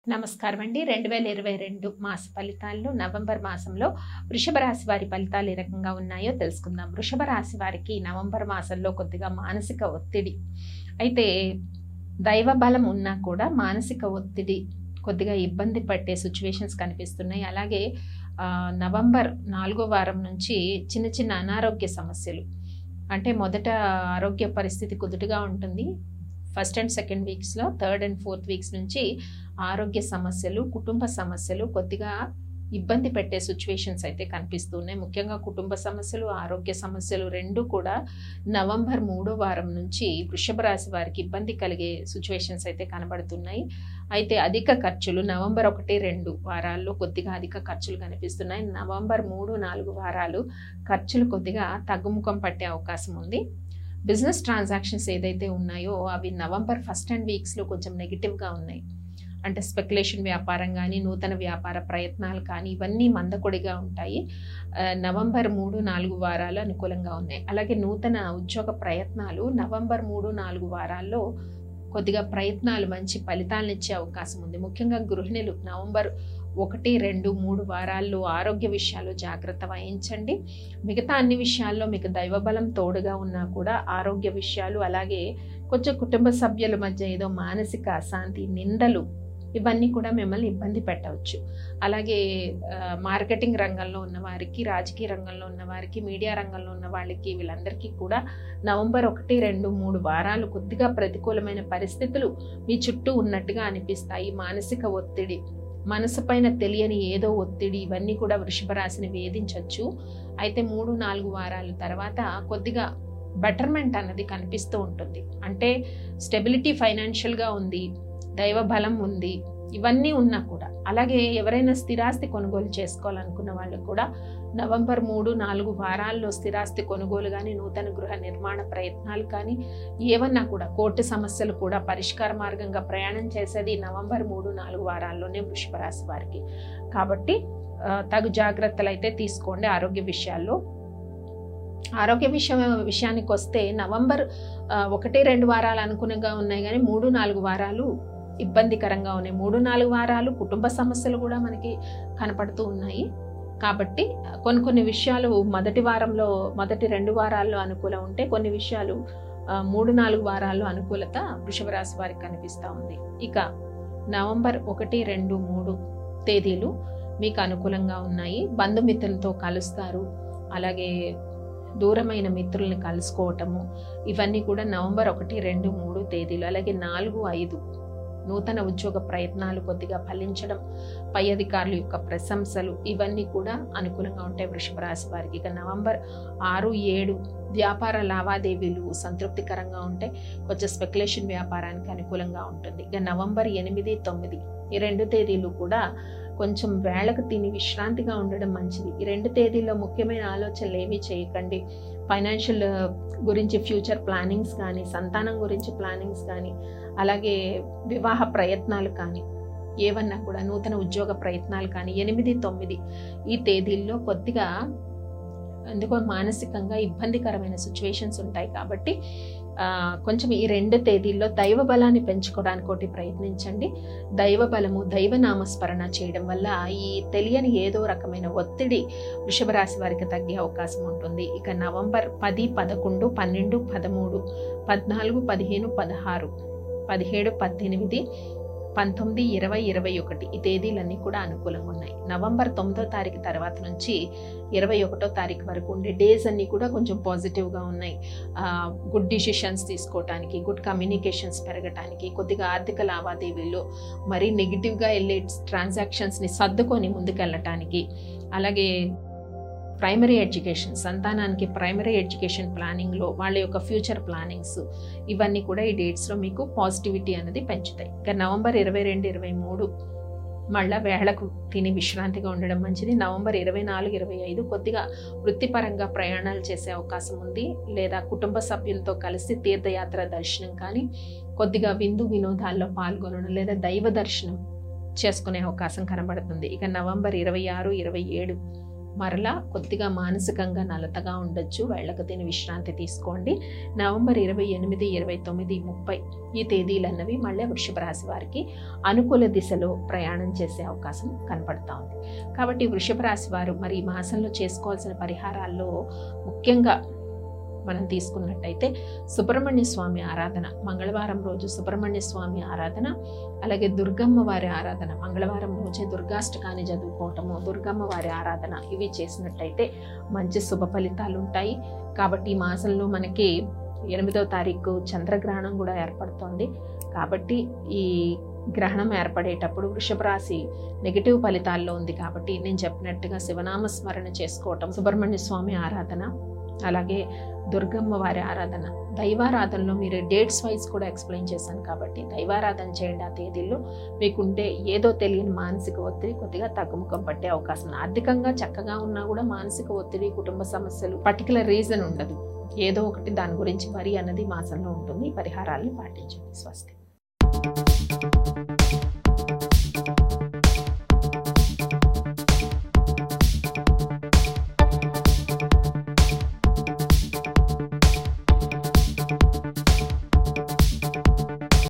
నమస్కారం అండి రెండు వేల ఇరవై రెండు మాస ఫలితాల్లో నవంబర్ మాసంలో వృషభ రాశి వారి ఫలితాలు ఏ రకంగా ఉన్నాయో తెలుసుకుందాం వృషభ రాశి వారికి నవంబర్ మాసంలో కొద్దిగా మానసిక ఒత్తిడి అయితే దైవ బలం ఉన్నా కూడా మానసిక ఒత్తిడి కొద్దిగా ఇబ్బంది పట్టే సిచ్యువేషన్స్ కనిపిస్తున్నాయి అలాగే ఆ, నవంబర్ నాలుగో వారం నుంచి చిన్న చిన్న అనారోగ్య సమస్యలు అంటే మొదట ఆరోగ్య పరిస్థితి కుదుటగా ఉంటుంది ఫస్ట్ అండ్ సెకండ్ వీక్స్లో థర్డ్ అండ్ ఫోర్త్ వీక్స్ నుంచి ఆరోగ్య సమస్యలు కుటుంబ సమస్యలు కొద్దిగా ఇబ్బంది పెట్టే సిచ్యువేషన్స్ అయితే కనిపిస్తున్నాయి ముఖ్యంగా కుటుంబ సమస్యలు ఆరోగ్య సమస్యలు రెండు కూడా నవంబర్ మూడో వారం నుంచి వృషభ రాశి వారికి ఇబ్బంది కలిగే సిచ్యువేషన్స్ అయితే కనబడుతున్నాయి అయితే అధిక ఖర్చులు నవంబర్ ఒకటి రెండు వారాల్లో కొద్దిగా అధిక ఖర్చులు కనిపిస్తున్నాయి నవంబర్ మూడు నాలుగు వారాలు ఖర్చులు కొద్దిగా తగ్గుముఖం పట్టే అవకాశం ఉంది బిజినెస్ ట్రాన్సాక్షన్స్ ఏదైతే ఉన్నాయో అవి నవంబర్ ఫస్ట్ అండ్ వీక్స్లో కొంచెం నెగిటివ్గా ఉన్నాయి అంటే స్పెక్యులేషన్ వ్యాపారం కానీ నూతన వ్యాపార ప్రయత్నాలు కానీ ఇవన్నీ మందకొడిగా ఉంటాయి ఆ, నవంబర్ మూడు నాలుగు వారాలు అనుకూలంగా ఉన్నాయి అలాగే నూతన ఉద్యోగ ప్రయత్నాలు నవంబర్ మూడు నాలుగు వారాల్లో కొద్దిగా ప్రయత్నాలు మంచి ఫలితాలను ఇచ్చే అవకాశం ఉంది ముఖ్యంగా గృహిణులు నవంబర్ ఒకటి రెండు మూడు వారాల్లో ఆరోగ్య విషయాలు జాగ్రత్త వహించండి మిగతా అన్ని విషయాల్లో మీకు దైవబలం తోడుగా ఉన్నా కూడా ఆరోగ్య విషయాలు అలాగే కొంచెం కుటుంబ సభ్యుల మధ్య ఏదో మానసిక అశాంతి నిందలు ఇవన్నీ కూడా మిమ్మల్ని ఇబ్బంది పెట్టవచ్చు అలాగే ఆ, మార్కెటింగ్ రంగంలో ఉన్న వారికి రాజకీయ రంగంలో ఉన్న వారికి మీడియా రంగంలో ఉన్న వాళ్ళకి వీళ్ళందరికీ కూడా నవంబర్ ఒకటి రెండు మూడు వారాలు కొద్దిగా ప్రతికూలమైన పరిస్థితులు మీ చుట్టూ ఉన్నట్టుగా అనిపిస్తాయి మానసిక ఒత్తిడి మనసు పైన తెలియని ఏదో ఒత్తిడి ఇవన్నీ కూడా వృషభ రాశిని వేధించవచ్చు అయితే మూడు నాలుగు వారాల తర్వాత కొద్దిగా బెటర్మెంట్ అన్నది కనిపిస్తూ ఉంటుంది అంటే స్టెబిలిటీ ఫైనాన్షియల్గా ఉంది దైవ బలం ఉంది ఇవన్నీ ఉన్నా కూడా అలాగే ఎవరైనా స్థిరాస్తి కొనుగోలు చేసుకోవాలనుకున్న వాళ్ళు కూడా నవంబర్ మూడు నాలుగు వారాల్లో స్థిరాస్తి కొనుగోలు కానీ నూతన గృహ నిర్మాణ ప్రయత్నాలు కానీ ఏవన్నా కూడా కోర్టు సమస్యలు కూడా పరిష్కార మార్గంగా ప్రయాణం చేసేది నవంబర్ మూడు నాలుగు వారాల్లోనే వృషభ రాశి వారికి కాబట్టి ఆ, తగు జాగ్రత్తలు అయితే తీసుకోండి ఆరోగ్య విషయాల్లో ఆరోగ్య విషయం విషయానికి వస్తే నవంబర్ ఆ, ఒకటి రెండు వారాలు అనుకునేగా ఉన్నాయి కానీ మూడు నాలుగు వారాలు ఇబ్బందికరంగా ఉన్నాయి మూడు నాలుగు వారాలు కుటుంబ సమస్యలు కూడా మనకి కనపడుతూ ఉన్నాయి కాబట్టి కొన్ని కొన్ని విషయాలు మొదటి వారంలో మొదటి రెండు వారాల్లో అనుకూలం ఉంటే కొన్ని విషయాలు ఆ, మూడు నాలుగు వారాల్లో అనుకూలత వృషభ రాశి వారికి కనిపిస్తూ ఉంది ఇక నవంబర్ ఒకటి రెండు మూడు తేదీలు మీకు అనుకూలంగా ఉన్నాయి బంధుమిత్రులతో కలుస్తారు అలాగే దూరమైన మిత్రుల్ని కలుసుకోవటము ఇవన్నీ కూడా నవంబర్ ఒకటి రెండు మూడు తేదీలు అలాగే నాలుగు ఐదు నూతన ఉద్యోగ ప్రయత్నాలు కొద్దిగా ఫలించడం పై అధికారుల యొక్క ప్రశంసలు ఇవన్నీ కూడా అనుకూలంగా ఉంటాయి వృషభ రాశి వారికి ఇక నవంబర్ ఆరు ఏడు వ్యాపార లావాదేవీలు సంతృప్తికరంగా ఉంటాయి కొంచెం స్పెక్యులేషన్ వ్యాపారానికి అనుకూలంగా ఉంటుంది ఇక నవంబర్ ఎనిమిది తొమ్మిది ఈ రెండు తేదీలు కూడా కొంచెం వేళకు తిని విశ్రాంతిగా ఉండడం మంచిది ఈ రెండు తేదీల్లో ముఖ్యమైన ఆలోచనలు ఏమీ చేయకండి ఫైనాన్షియల్ గురించి ఫ్యూచర్ ప్లానింగ్స్ కానీ సంతానం గురించి ప్లానింగ్స్ కానీ అలాగే వివాహ ప్రయత్నాలు కానీ ఏవన్నా కూడా నూతన ఉద్యోగ ప్రయత్నాలు కానీ ఎనిమిది తొమ్మిది ఈ తేదీల్లో కొద్దిగా ఎందుకో మానసికంగా ఇబ్బందికరమైన సిచ్యువేషన్స్ ఉంటాయి కాబట్టి ఆ, కొంచెం ఈ రెండు తేదీల్లో దైవ బలాన్ని పెంచుకోవడానికి ఒకటి ప్రయత్నించండి దైవ బలము దైవ నామస్మరణ చేయడం వల్ల ఈ తెలియని ఏదో రకమైన ఒత్తిడి వృషభ రాశి వారికి తగ్గే అవకాశం ఉంటుంది ఇక నవంబర్ పది పదకొండు పన్నెండు పదమూడు పద్నాలుగు పదిహేను పదహారు పదిహేడు పద్దెనిమిది పంతొమ్మిది ఇరవై ఇరవై ఒకటి ఈ తేదీలన్నీ కూడా అనుకూలంగా ఉన్నాయి నవంబర్ తొమ్మిదో తారీఖు తర్వాత నుంచి ఇరవై ఒకటో తారీఖు వరకు ఉండే డేస్ అన్నీ కూడా కొంచెం పాజిటివ్గా ఉన్నాయి గుడ్ డిసిషన్స్ తీసుకోవటానికి గుడ్ కమ్యూనికేషన్స్ పెరగటానికి కొద్దిగా ఆర్థిక లావాదేవీల్లో మరీ నెగిటివ్గా వెళ్ళే ట్రాన్సాక్షన్స్ని సర్దుకొని ముందుకెళ్ళటానికి అలాగే ప్రైమరీ ఎడ్యుకేషన్ సంతానానికి ప్రైమరీ ఎడ్యుకేషన్ ప్లానింగ్లో వాళ్ళ యొక్క ఫ్యూచర్ ప్లానింగ్స్ ఇవన్నీ కూడా ఈ డేట్స్లో మీకు పాజిటివిటీ అనేది పెంచుతాయి ఇక నవంబర్ ఇరవై రెండు ఇరవై మూడు మళ్ళా వేళకు తిని విశ్రాంతిగా ఉండడం మంచిది నవంబర్ ఇరవై నాలుగు ఇరవై ఐదు కొద్దిగా వృత్తిపరంగా ప్రయాణాలు చేసే అవకాశం ఉంది లేదా కుటుంబ సభ్యులతో కలిసి తీర్థయాత్ర దర్శనం కానీ కొద్దిగా విందు వినోదాల్లో పాల్గొనడం లేదా దైవ దర్శనం చేసుకునే అవకాశం కనబడుతుంది ఇక నవంబర్ ఇరవై ఆరు ఇరవై ఏడు మరలా కొద్దిగా మానసికంగా నలతగా ఉండొచ్చు వెళ్ళక తిని విశ్రాంతి తీసుకోండి నవంబర్ ఇరవై ఎనిమిది ఇరవై తొమ్మిది ముప్పై ఈ తేదీలు అన్నవి మళ్ళీ వృషభ రాశి వారికి అనుకూల దిశలో ప్రయాణం చేసే అవకాశం కనపడతా ఉంది కాబట్టి వృషభ రాశి వారు మరి ఈ మాసంలో చేసుకోవాల్సిన పరిహారాల్లో ముఖ్యంగా మనం తీసుకున్నట్టయితే సుబ్రహ్మణ్య స్వామి ఆరాధన మంగళవారం రోజు సుబ్రహ్మణ్య స్వామి ఆరాధన అలాగే దుర్గమ్మ వారి ఆరాధన మంగళవారం రోజే దుర్గాష్టకాన్ని చదువుకోవటము దుర్గమ్మ వారి ఆరాధన ఇవి చేసినట్టయితే మంచి శుభ ఫలితాలు ఉంటాయి కాబట్టి ఈ మాసంలో మనకి ఎనిమిదవ తారీఖు చంద్రగ్రహణం కూడా ఏర్పడుతోంది కాబట్టి ఈ గ్రహణం ఏర్పడేటప్పుడు వృషభ రాశి నెగిటివ్ ఫలితాల్లో ఉంది కాబట్టి నేను చెప్పినట్టుగా శివనామ స్మరణ చేసుకోవటం సుబ్రహ్మణ్య స్వామి ఆరాధన అలాగే దుర్గమ్మ వారి ఆరాధన దైవారాధనలో మీరు డేట్స్ వైజ్ కూడా ఎక్స్ప్లెయిన్ చేశాను కాబట్టి దైవారాధన చేయండి ఆ తేదీల్లో మీకుంటే ఏదో తెలియని మానసిక ఒత్తిడి కొద్దిగా తగ్గుముఖం పట్టే అవకాశం ఉంది. ఆర్థికంగా చక్కగా ఉన్నా కూడా మానసిక ఒత్తిడి కుటుంబ సమస్యలు పర్టికులర్ రీజన్ ఉండదు ఏదో ఒకటి దాని గురించి వరి అన్నది మాసంలో ఉంటుంది ఈ పరిహారాలను పాటించండి స్వస్తి